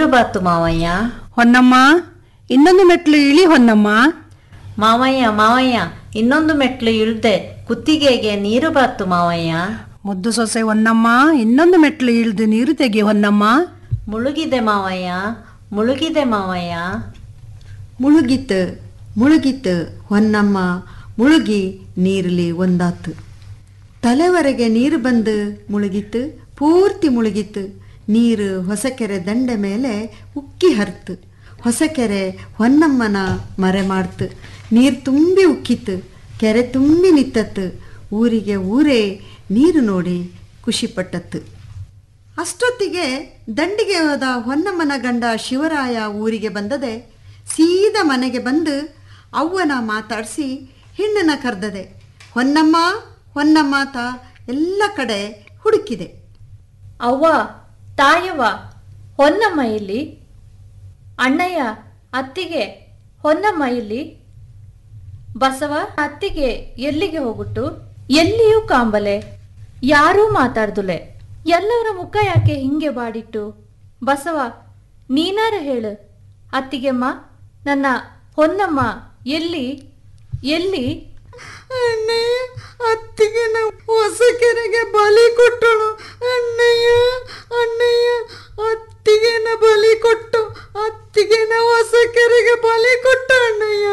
ನೀರು ಬಾತು ಮಾವಯ್ಯ ಹೊನ್ನಮ್ಮ ಇನ್ನೊಂದು ಮೆಟ್ಲು ಇಳಿ ಹೊನ್ನಮ್ಮ ಮಾವಯ್ಯ ಮಾವಯ್ಯ ಇನ್ನೊಂದು ಮೆಟ್ಲು ಇಳ್ದೆ ಕುತ್ತಿಗೆಗೆ ನೀರು ಬಾತು ಮಾವಯ್ಯ ಮುದ್ದು ಸೊಸೆ ಹೊನ್ನಮ್ಮ ಇನ್ನೊಂದು ಮೆಟ್ಲು ಇಳಿದು ನೀರು ತೆಗಿ ಹೊನ್ನಮ್ಮ ಮುಳುಗಿದೆ ಮಾವಯ್ಯ ಮುಳುಗಿದೆ ಮಾವಯ್ಯ ಮುಳುಗಿತು ಮುಳುಗಿತು ಹೊನ್ನಮ್ಮ ಮುಳುಗಿ ನೀರಲ್ಲಿ ಒಂದಾತು ತಲೆವರೆಗೆ ನೀರು ಬಂದು ಮುಳುಗಿತು ಪೂರ್ತಿ ಮುಳುಗಿತು ನೀರು ಹೊಸಕೆರೆ ದಂಡೆ ಮೇಲೆ ಉಕ್ಕಿ ಹರಿತು ಹೊಸಕೆರೆ ಹೊನ್ನಮ್ಮನ ಮರೆ ಮಾಡ್ತು ನೀರು ತುಂಬಿ ಉಕ್ಕಿತು ಕೆರೆ ತುಂಬಿ ನಿತ್ತತ್ತು ಊರಿಗೆ ಊರೇ ನೀರು ನೋಡಿ ಖುಷಿಪಟ್ಟತ್ತು ಅಷ್ಟೊತ್ತಿಗೆ ದಂಡಿಗೆ ಹೋದ ಹೊನ್ನಮ್ಮನ ಗಂಡ ಶಿವರಾಯ ಊರಿಗೆ ಬಂದದೆ ಸೀದಾ ಮನೆಗೆ ಬಂದು ಅವ್ವನ ಮಾತಾಡಿಸಿ ಹೆಣ್ಣನ ಕರೆದದೆ ಹೊನ್ನಮ್ಮ ಹೊನ್ನಮ್ಮ ತ ಎಲ್ಲ ಕಡೆ ಹುಡುಕಿದೆ ಅವ್ವ ತಾಯವ್ವ ಹೊನ್ನಮ್ಮ ಇಲ್ಲಿ ಅಣ್ಣಯ್ಯ ಅತ್ತಿಗೆ ಹೊನ್ನಮ್ಮ ಇಲ್ಲಿ ಬಸವ ಅತ್ತಿಗೆ ಎಲ್ಲಿಗೆ ಹೋಗುಟ್ಟು ಎಲ್ಲಿಯೂ ಕಾಂಬಲೆ ಯಾರೂ ಮಾತಾಡ್ದುಲೆ ಎಲ್ಲರ ಮುಖ ಯಾಕೆ ಹಿಂಗೆ ಬಾಡಿಟ್ಟು ಬಸವ ನೀನಾರ ಹೇಳು ಅತ್ತಿಗೆಮ್ಮ ನನ್ನ ಹೊನ್ನಮ್ಮ ಎಲ್ಲಿ ಎಲ್ಲಿ ಅಣ್ಣಯ್ಯ ಅತ್ತಿಗೆ ಹೊಸ ಕೆರೆಗೆ ಬಲಿ ಕೊಟ್ಟಳು ಅಣ್ಣಯ್ಯ ಅಣ್ಣಯ್ಯ ಅತ್ತಿಗೆನ ಬಲಿ ಕೊಟ್ಟು ಅತ್ತಿಗೆನ ಹೊಸ ಕೆರೆಗೆ ಬಲಿ ಕೊಟ್ಟ ಅಣ್ಣಯ್ಯ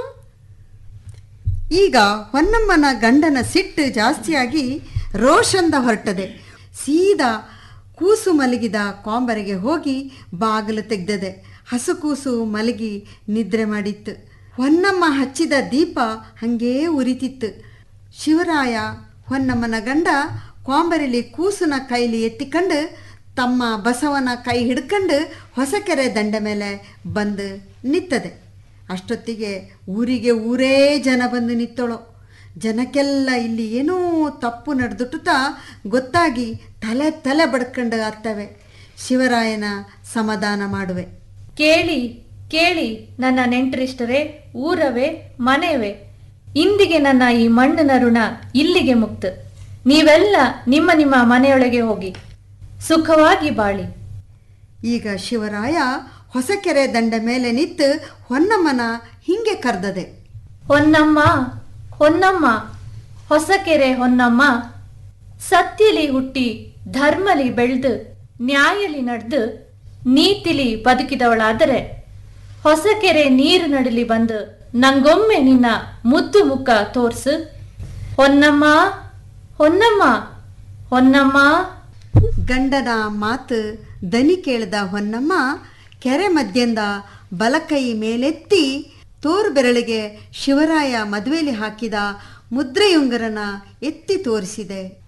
ಈಗ ಹೊನ್ನಮ್ಮನ ಗಂಡನ ಸಿಟ್ಟು ಜಾಸ್ತಿಯಾಗಿ ರೋಷಂದ ಹೊರಟದೆ ಸೀದಾ ಕೂಸು ಮಲಗಿದ ಕಾಂಬರಿಗೆ ಹೋಗಿ ಬಾಗಿಲು ತೆಗ್ದದೆ ಹಸು ಕೂಸು ಮಲಗಿ ನಿದ್ರೆ ಮಾಡಿತ್ತು ಹೊನ್ನಮ್ಮ ಹಚ್ಚಿದ ದೀಪ ಹಂಗೇ ಉರಿತಿತ್ತು ಶಿವರಾಯ ಹೊನ್ನಮ್ಮನ ಗಂಡ ಕಾಂಬರಿಲಿ ಕೂಸುನ ಕೈಲಿ ಎತ್ತಿಕೊಂಡು ತಮ್ಮ ಬಸವನ ಕೈ ಹಿಡ್ಕೊಂಡು ಹೊಸಕೆರೆ ದಂಡೆ ಮೇಲೆ ಬಂದು ನಿತ್ತದೆ ಅಷ್ಟೊತ್ತಿಗೆ ಊರಿಗೆ ಊರೇ ಜನ ಬಂದು ನಿತ್ತಳು ಜನಕ್ಕೆಲ್ಲ ಇಲ್ಲಿ ಏನೋ ತಪ್ಪು ನಡೆದುಟ್ಟುತ್ತಾ ಗೊತ್ತಾಗಿ ತಲೆ ತಲೆ ಬಡ್ಕೊಂಡು ಆಗ್ತವೆ ಶಿವರಾಯನ ಸಮಾಧಾನ ಮಾಡುವೆ ಕೇಳಿ ಕೇಳಿ ನನ್ನ ನೆಂಟರಿಷ್ಟರೇ ಊರವೇ ಮನೆಯವೇ ಇಂದಿಗೆ ನನ್ನ ಈ ಮಣ್ಣಿನ ಋಣ ಇಲ್ಲಿಗೆ ಮುಕ್ತ ನೀವೆಲ್ಲ ನಿಮ್ಮ ನಿಮ್ಮ ಮನೆಯೊಳಗೆ ಹೋಗಿ ಸುಖವಾಗಿ ಬಾಳಿ ಈಗ ಶಿವರಾಯ ಹೊಸಕೆರೆ ದಂಡೆ ಮೇಲೆ ನಿಂತು ಹೊನ್ನಮ್ಮನ ಹಿಂಗೆ ಕರೆದದೆ ಹೊನ್ನಮ್ಮ ಹೊನ್ನಮ್ಮ ಹೊಸಕೆರೆ ಹೊನ್ನಮ್ಮ ಸತ್ಯಲಿ ಹುಟ್ಟಿ ಧರ್ಮಲಿ ಬೆಳೆದು ನ್ಯಾಯಲಿ ನಡೆದು ನೀತಿಲಿ ಬದುಕಿದವಳಾದರೆ ಹೊಸಕೆರೆ ನೀರು ನಡಲಿ ಬಂದು ನಂಗೊಮ್ಮೆ ನಿನ್ನ ಮುದ್ದು ಮುಖ ತೋರ್ಸು ಹೊನ್ನಮ್ಮ ಹೊನ್ನಮ್ಮ ಹೊನ್ನಮ್ಮ ಗಂಡನ ಮಾತು ದನಿ ಕೇಳಿದ ಹೊನ್ನಮ್ಮ ಕೆರೆ ಮಧ್ಯದಿಂದ ಬಲಕೈ ಮೇಲೆತ್ತಿ ತೋರು ಬೆರಳಿಗೆ ಶಿವರಾಯ ಮದುವೆಲಿ ಹಾಕಿದ ಮುದ್ರೆಯುಂಗರನ ಎತ್ತಿ ತೋರಿಸಿದೆ